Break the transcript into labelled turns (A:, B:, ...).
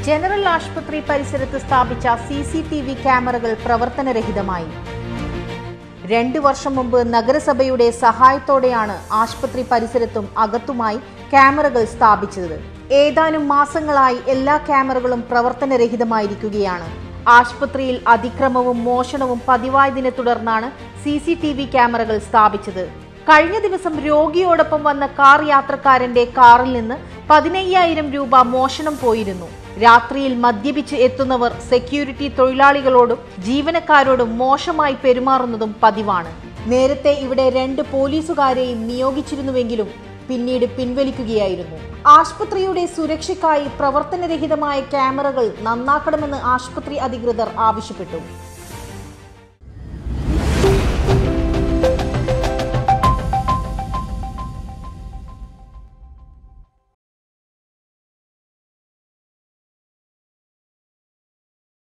A: general ആശുപത്രി പരിസരത്ത് സ്ഥാപിച്ച സി സി ടി വി ക്യാമറകൾ പ്രവർത്തനരഹിതമായി രണ്ട് വർഷം മുമ്പ് നഗരസഭയുടെ സഹായത്തോടെയാണ് ആശുപത്രി പരിസരത്തും അകത്തുമായി ക്യാമറകൾ സ്ഥാപിച്ചത് ഏതാനും മാസങ്ങളായി എല്ലാ ക്യാമറകളും പ്രവർത്തനരഹിതമായിരിക്കുകയാണ് ആശുപത്രിയിൽ അതിക്രമവും മോഷണവും പതിവായതിനെ തുടർന്നാണ് സി സി ടി വി ക്യാമറകൾ സ്ഥാപിച്ചത് കഴിഞ്ഞ ദിവസം രോഗിയോടൊപ്പം വന്ന കാർ യാത്രക്കാരന്റെ കാറിൽ നിന്ന് പതിനയ്യായിരം രൂപ മോഷണം പോയിരുന്നു രാത്രിയിൽ മദ്യപിച്ച് എത്തുന്നവർ സെക്യൂരിറ്റി തൊഴിലാളികളോടും ജീവനക്കാരോടും മോശമായി പെരുമാറുന്നതും പതിവാണ് നേരത്തെ ഇവിടെ രണ്ട് പോലീസുകാരെയും നിയോഗിച്ചിരുന്നുവെങ്കിലും പിന്നീട് പിൻവലിക്കുകയായിരുന്നു ആശുപത്രിയുടെ സുരക്ഷയ്ക്കായി പ്രവർത്തനരഹിതമായ ക്യാമറകൾ നന്നാക്കണമെന്ന് ആശുപത്രി അധികൃതർ ആവശ്യപ്പെട്ടു